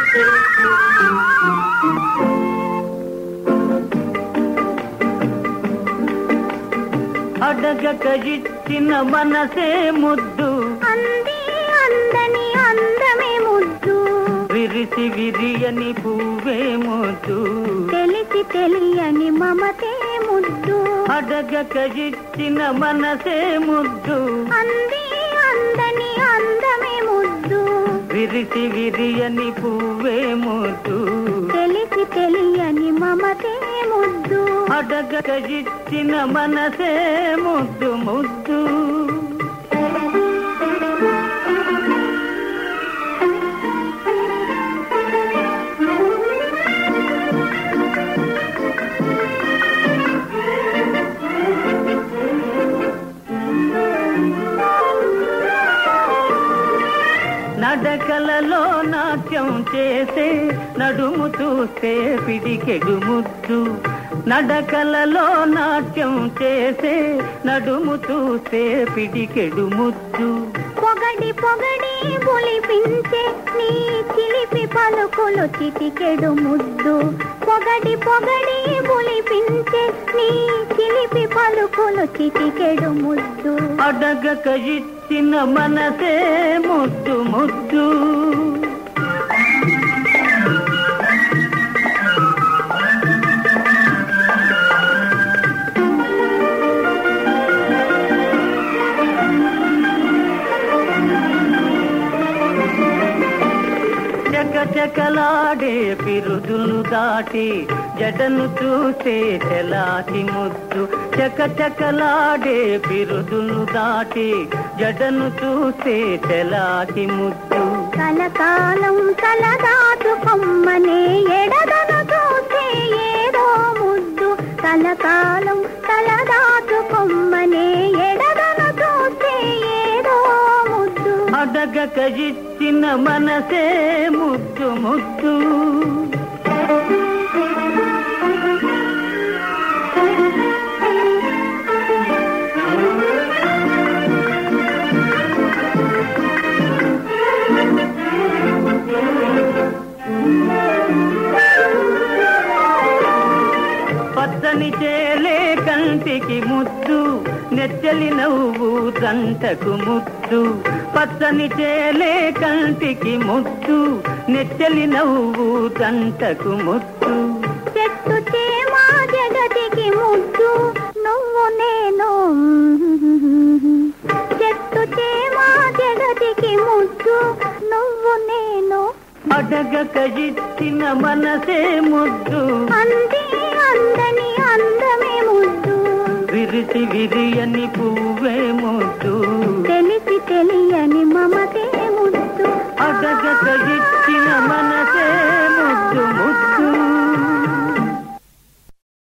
అడగక ఇచ్చిన మనసే ముద్దు అంది అందని అందమే ముద్దు విరిసి విరియని పువ్వే ముద్దు తెలిసి తెలియని మమతే ముద్దు అడగక ఇచ్చిన మనసే ముద్దు అంది అందని అందమే ముద్దు విరిసి విరియని పువ్వే ముద్దు తెలిసి తెలియని మమతే ముద్దు అడగక ఇచ్చిన మనసే ముద్దు ముద్దు నడకలలో నాట్యం చేసే నడుము చూస్తే పిడికెడు ముద్దు నడకలలో నాట్యం చేసే నడుము చూస్తే పిడికెడు ముద్దు పొగడి పొగడి బొలిపించే నీ చిలిపి పలుకులు చిటికెడు ముద్దు పొగడి పొగడి బొలిపించే నీ చిలిపి పలుకులు చిటికెడు ముద్దు అడగక ఇచ్చిన మనసే ముద్దు ముద్దు చకచకలాడే పిరుదులు దాటి జడను చూసే చెలాకి ముద్దు చకచకలాడే పిరుదులు దాటి జడను చూసే చెలాకి ముద్దు కలకాలం కలదాచు కొమ్మనే ఎడదను చూసే ఏదో ముద్దు కలకాలం కలదాచు కొమ్మనే ఎడదను చూసే ఏదో ముద్దు అడగక ఇచ్చిన మనసే ముద్దు ముద్దు పచ్చని చేలే కంటికి ముద్దు నెచ్చలి నవ్వు దంటకు ముద్దు పచ్చని చేలే కంటికి ముద్దు నెచ్చలి నవ్వు దంటకు ముద్దు చెట్టు చేమా జగతికి ముద్దు నువ్వు నేను చెట్టు చేమా జగతికి ముద్దు నువ్వు నేను అడగక ఇచ్చిన మనసే ముద్దు అంది అందని అందమే ముద్దు విరిసి విరియని పువ్వే ముద్దు తెలిసి తెలియని మమతే ముద్దు అడగక